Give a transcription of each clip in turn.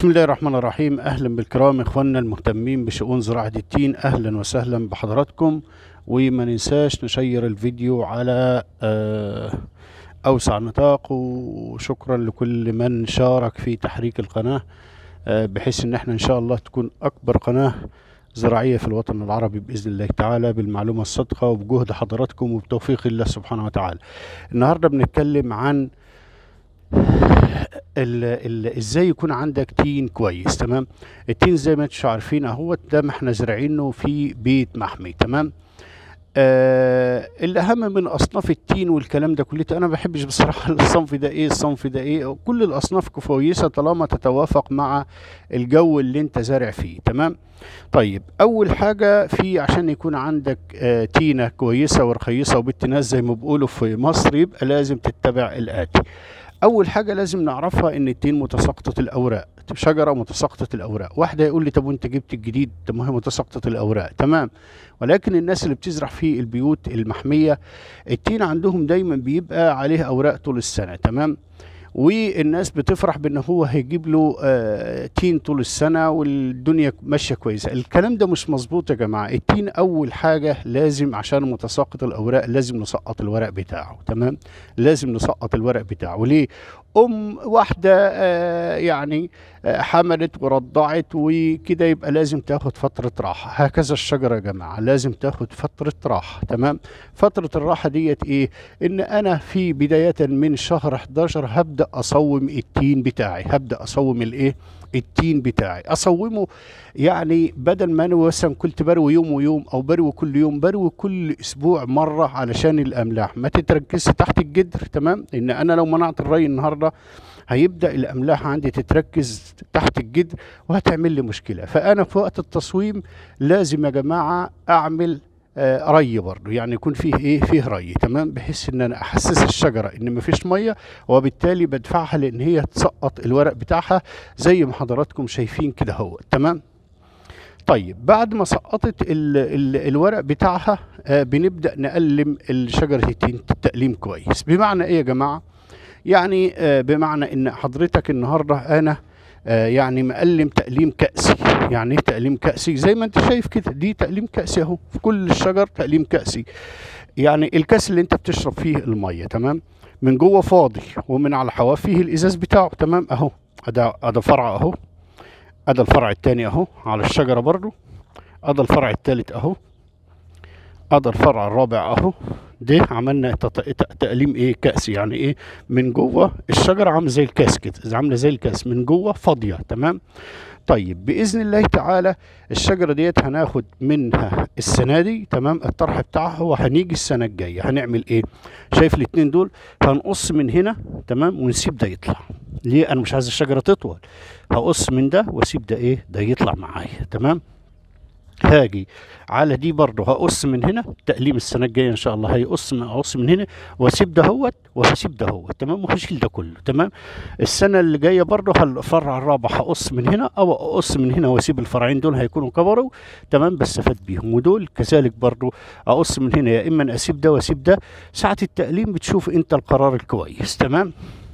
بسم الله الرحمن الرحيم اهلا بالكرام اخواننا المهتمين بشؤون زراعه التين اهلا وسهلا بحضراتكم وما ننساش نشير الفيديو على آه، اوسع نطاق وشكرا لكل من شارك في تحريك القناه آه، بحيث ان احنا ان شاء الله تكون اكبر قناه زراعيه في الوطن العربي باذن الله تعالى بالمعلومه الصادقه وبجهد حضراتكم وبتوفيق الله سبحانه وتعالى النهارده بنتكلم عن ال ال ازاي يكون عندك تين كويس تمام التين زي ما انتم عارفين اهوت ده ما احنا زارعينه في بيت محمي تمام آه الاهم من اصناف التين والكلام ده كله انا ما بحبش بصراحه الصنف ده ايه الصنف ده ايه كل الاصناف كويسه طالما تتوافق مع الجو اللي انت زارع فيه تمام طيب اول حاجه في عشان يكون عندك آه تينه كويسه ورخيصه وبنت ناس زي ما بيقولوا في مصر يبقى لازم تتبع الاتي اول حاجه لازم نعرفها ان التين متساقطه الاوراق شجره متساقطه الاوراق واحده يقول لي طب وانت جبت الجديد طب ما هي متساقطه الاوراق تمام ولكن الناس اللي بتزرع في البيوت المحميه التين عندهم دايما بيبقى عليه اوراق طول السنه تمام والناس بتفرح بان هو هيجيب له آه تين طول السنه والدنيا ماشيه كويسه الكلام ده مش مظبوط يا جماعه التين اول حاجه لازم عشان متساقط الاوراق لازم نسقط الورق بتاعه تمام لازم نسقط الورق بتاعه ليه ام واحده آه يعني آه حملت ورضعت وكده يبقى لازم تاخد فتره راحه هكذا الشجره يا جماعه لازم تاخد فتره راحه تمام فتره الراحه ديت ايه ان انا في بدايه من شهر 11 هبدا اصوم التين بتاعي هبدا اصوم الايه التين بتاعي اصومه يعني بدل ما انا مثلا كنت بروي يوم ويوم او بروي كل يوم بروي كل اسبوع مره علشان الاملاح ما تتركزش تحت الجدر تمام ان انا لو منعت الري النهارده هيبدا الاملاح عندي تتركز تحت الجدر وهتعمل لي مشكله فانا في وقت التصويم لازم يا جماعه اعمل آه ري برضه يعني يكون فيه ايه فيه ري تمام بحيث ان انا احسس الشجره ان مفيش ميه وبالتالي بدفعها لان هي تسقط الورق بتاعها زي ما حضراتكم شايفين كده هو تمام طيب بعد ما سقطت ال ال الورق بتاعها آه بنبدا نقلم الشجره التين تقليم كويس بمعنى ايه يا جماعه يعني آه بمعنى ان حضرتك النهارده انا آه يعني مقلم تقليم كأسي يعني ايه تقليم كأسي زي ما انت شايف كده دي تقليم كأسي اهو في كل الشجر تقليم كأسي يعني الكاس اللي انت بتشرب فيه المية تمام من جوه فاضي ومن على الحواف فيه الازاز بتاعه تمام اهو ادا ادا فرع اهو ادا الفرع التاني اهو على الشجرة برضو ادا الفرع التالت اهو ادا الفرع الرابع اهو ده عملنا تقليم ايه كأس يعني ايه من جوه الشجرة عامله زي الكاس كده عامله زي الكاس من جوه فاضية تمام طيب باذن الله تعالى الشجره ديت هناخد منها السنه دي تمام الطرح بتاعها وهنيجي السنه الجايه هنعمل ايه شايف الاتنين دول هنقص من هنا تمام ونسيب ده يطلع ليه انا مش عايز الشجره تطول هقص من ده واسيب ده ايه ده يطلع معايا تمام هاجي على دي برضه هقص من هنا تقليم السنه الجايه ان شاء الله هيقص من اقص من هنا واسيب دهوت وهسيب دهوت تمام وهشيل ده كله تمام السنه اللي جايه برضه الفرع الرابع هقص من هنا او اقص من هنا واسيب الفرعين دول هيكونوا كبروا تمام بس افاد بيهم ودول كذلك برضه اقص من هنا يا اما اسيب ده واسيب ده ساعه التقليم بتشوف انت القرار الكويس تمام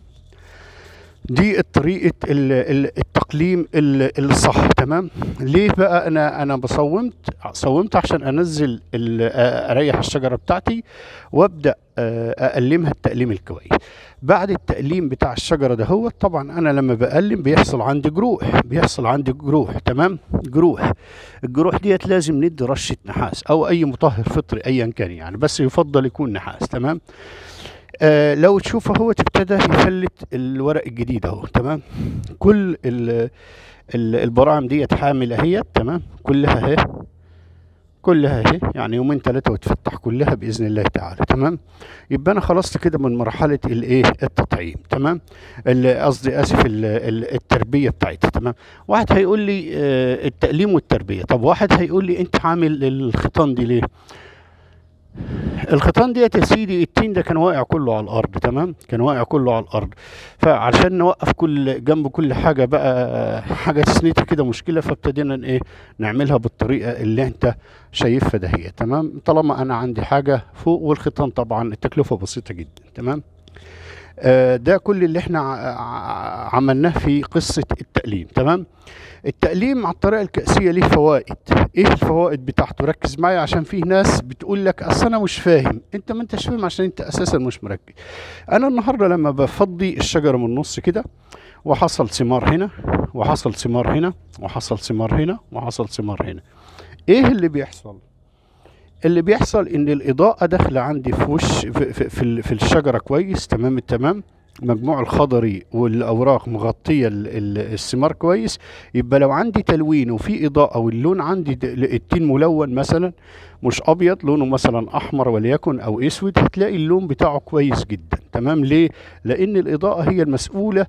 دي طريقة التقليم الصح تمام ليه بقى انا انا بصومت صومت عشان انزل اريح الشجرة بتاعتي وابدا اقلمها التقليم الكويس بعد التقليم بتاع الشجرة ده هو طبعا انا لما بقلم بيحصل عندي جروح بيحصل عندي جروح تمام جروح الجروح ديت لازم ندي رشة نحاس او اي مطهر فطري ايا كان يعني بس يفضل يكون نحاس تمام آه لو تشوف هو ابتدى يفلت الورق الجديد اهو تمام كل ال ال البراعم ديت حامله اهي تمام كلها اهي كلها اهي يعني يومين ثلاثه وتفتح كلها باذن الله تعالى تمام يبقى انا خلصت كده من مرحله الايه التطعيم تمام قصدي اسف التربيه بتاعتها تمام واحد هيقول لي آه التقليم والتربيه طب واحد هيقول لي انت عامل الخيطان دي ليه الخيطان ديت يا سيدي التين ده كان واقع كله على الارض تمام كان واقع كله على الارض فعشان نوقف كل جنب كل حاجه بقى حاجه تسندها كده مشكله فابتدينا ايه نعملها بالطريقه اللي انت شايفها ده هي تمام طالما انا عندي حاجه فوق والخيطان طبعا التكلفه بسيطه جدا تمام آه، ده كل اللي احنا ع- ع- عملناه في قصة التأليم تمام التأليم على الطريقة الكأسية ليه فوائد ايه الفوائد بتاعته ركز معايا عشان فيه ناس بتقول لك اصل انا مش فاهم انت ما انتش فاهم عشان انت اساسا مش مركز انا النهارده لما بفضي الشجرة من النص كده وحصل ثمار هنا وحصل ثمار هنا وحصل ثمار هنا وحصل ثمار هنا ايه اللي بيحصل اللي بيحصل ان الاضاءه داخله عندي في وش في, في, في, ال- في الشجره كويس تمام التمام مجموع الخضري والاوراق مغطيه ال- ال- الثمار كويس يبقى لو عندي تلوين وفي اضاءه واللون عندي د- التين ملون مثلا مش ابيض لونه مثلا احمر وليكن او اسود هتلاقي اللون بتاعه كويس جدا تمام ليه لان الاضاءه هي المسؤوله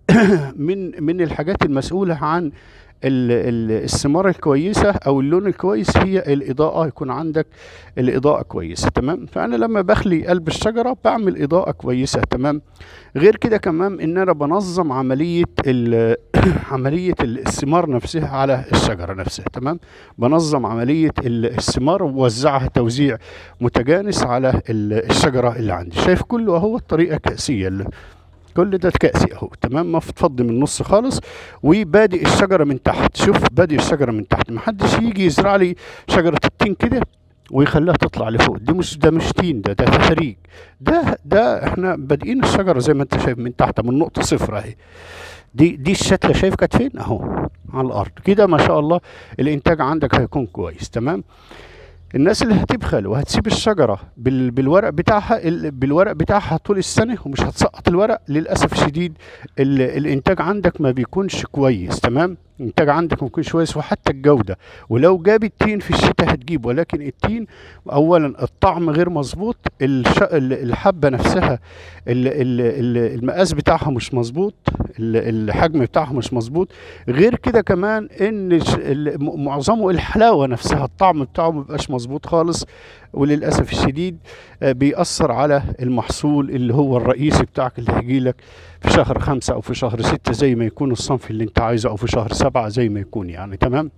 من من الحاجات المسؤوله عن ال- ال- الثمار الكويسه او اللون الكويس هي الاضاءه يكون عندك الاضاءه كويسه تمام فانا لما بخلي قلب الشجره بعمل اضاءه كويسه تمام غير كده كمان ان انا بنظم عمليه ال- عمليه الثمار نفسها على الشجره نفسها تمام بنظم عمليه ال- الثمار ووزعها توزيع متجانس على ال- الشجره اللي عندي شايف كله اهو الطريقه كاسيه اللي كل ده كأسي اهو تمام ما تفضي من النص خالص وبادئ الشجره من تحت شوف بادئ الشجره من تحت ما حدش يجي يزرع لي شجره التين كده ويخليها تطلع لفوق دي مش ده مش تين ده ده تفريج ده ده احنا بادئين الشجره زي ما انت شايف من تحت من نقطه صفر اهي دي دي الشتله شايف كانت فين اهو على الارض كده ما شاء الله الانتاج عندك هيكون كويس تمام الناس اللي هتبخل وهتسيب الشجره بال بالورق بتاعها ال- بالورق بتاعها طول السنه ومش هتسقط الورق للاسف الشديد ال الانتاج عندك ما بيكونش كويس تمام الانتاج عندك ما بيكونش كويس وحتى الجوده ولو جاب التين في الشتاء هتجيب ولكن التين اولا الطعم غير مظبوط الش- ال- الحبه نفسها ال- ال- ال- المقاس بتاعها مش مظبوط ال- الحجم بتاعها مش مظبوط غير كده كمان ان ش- ال- م- معظمه الحلاوه نفسها الطعم بتاعه مبيبقاش مظبوط خالص وللاسف الشديد آه، بيأثر على المحصول اللي هو الرئيسي بتاعك اللي هيجي لك في شهر خمسة أو في شهر ستة زي ما يكون الصنف اللي أنت عايزه أو في شهر سبعة زي ما يكون يعني تمام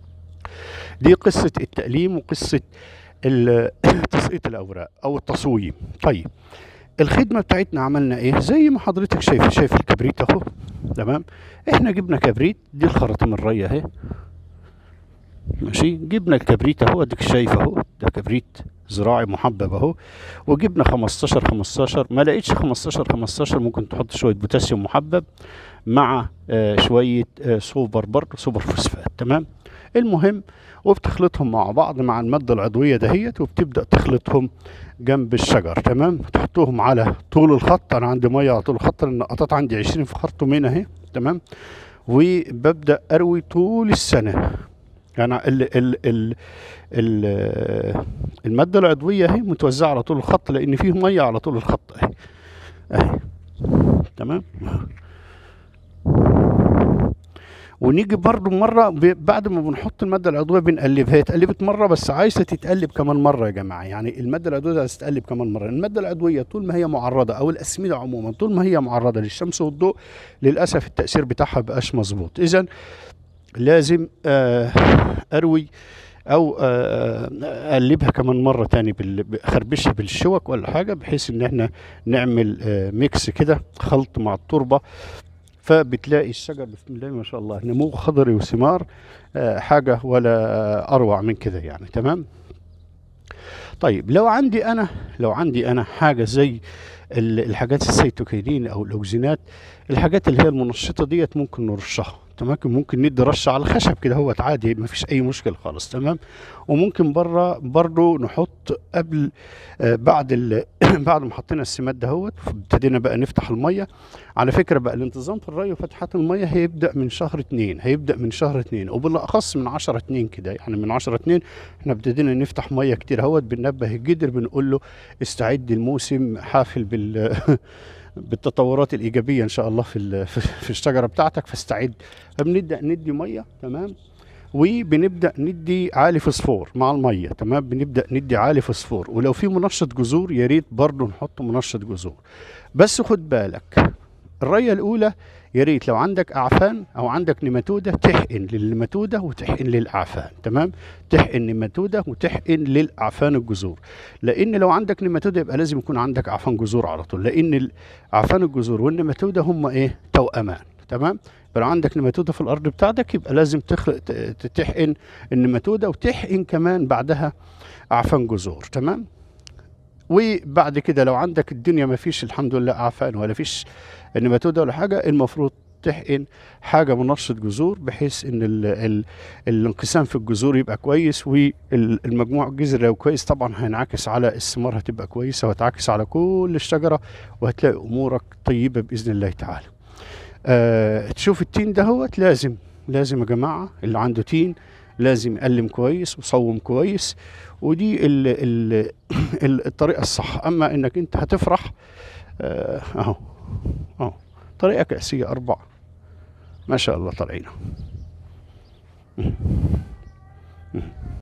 دي قصة التأليم وقصة ال- تسقيط الأوراق أو التصويم طيب الخدمة بتاعتنا عملنا ايه زي ما حضرتك شايف شايف الكبريت اهو تمام احنا جبنا كبريت دي الخراطيم الرية اهي ماشي جبنا الكبريت اهو اديك شايف اهو ده كبريت زراعي محبب اهو وجبنا 15 15 ما لقيتش 15 15 ممكن تحط شويه بوتاسيوم محبب مع آه شويه آه سوبر برضه سوبر فوسفات تمام المهم وبتخلطهم مع بعض مع الماده العضويه دهيت وبتبدا تخلطهم جنب الشجر تمام تحطهم على طول الخط انا عندي ميه على طول الخط لان النقطات عندي 20 في خرطومين اهي تمام وببدا اروي طول السنه يعني ال ال ال ال الماده العضويه اهي متوزعه على طول الخط لان فيه ميه على طول الخط اهي اهي تمام ونيجي برضو مرة ب- بعد ما بنحط المادة العضوية بنقلبها هي اتقلبت مرة بس عايزة تتقلب كمان مرة يا جماعة يعني المادة العضوية عايزة تتقلب كمان مرة المادة العضوية طول ما هي معرضة أو الأسمدة عموما طول ما هي معرضة للشمس والضوء للأسف التأثير بتاعها مبقاش مظبوط إذا لازم آه أروي او آه، اقلبها كمان مره تاني بال- اخربشها بالشوك ولا حاجه بحيث ان احنا نعمل آه، ميكس كده خلط مع التربه فبتلاقي الشجر بسم الله ما شاء الله نمو خضري وثمار آه، حاجه ولا اروع من كده يعني تمام طيب لو عندي انا لو عندي انا حاجه زي ال- الحاجات السيتوكينين او الاوكسينات الحاجات اللي هي المنشطه ديت ممكن نرشها تمام ممكن ندي رشه على الخشب كده هو عادي ما فيش اي مشكله خالص تمام وممكن بره برضو نحط قبل آه بعد ال بعد ما حطينا السماد دهوت ابتدينا بقى نفتح الميه على فكره بقى الانتظام في الري وفتحات الميه هيبدا من شهر اتنين هيبدا من شهر اتنين وبالاخص من عشرة اتنين كده يعني من عشرة اتنين احنا ابتدينا نفتح ميه كتير اهوت بننبه الجدر بنقول له استعد الموسم حافل بال بالتطورات الايجابيه ان شاء الله في ال- في في الشجره بتاعتك فاستعد فبنبدا ندي ميه تمام وبنبدا ندي عالي فوسفور مع الميه تمام بنبدا ندي عالي فوسفور ولو في منشط جذور يا ريت برضه نحط منشط جذور بس خد بالك الريه الاولى يا ريت لو عندك اعفان او عندك نيماتوده تحقن للنيماتوده وتحقن للاعفان تمام تحقن نيماتوده وتحقن للاعفان الجذور لان لو عندك نيماتوده يبقى لازم يكون عندك اعفان جذور على طول لان ال- اعفان الجذور والنيماتوده هم ايه توأمان تمام لو عندك نيماتوده في الارض بتاعتك يبقى لازم تخلق ت- ت- تحقن النيماتوده وتحقن كمان بعدها اعفان جذور تمام وبعد كده لو عندك الدنيا ما فيش الحمد لله اعفان ولا فيش النباتوده ولا حاجه المفروض تحقن حاجه منشط جذور بحيث ان ال ال الانقسام في الجذور يبقى كويس والمجموع الجذري لو كويس طبعا هينعكس على الثمار هتبقى كويسه وهتعكس على كل الشجره وهتلاقي امورك طيبه باذن الله تعالى. آه تشوف التين دهوت لازم لازم يا جماعه اللي عنده تين لازم يقلم كويس وصوم كويس ودي ال ال ال- الطريقه الصح اما انك انت هتفرح آه، اهو اهو طريقه كاسيه اربع ما شاء الله طالعين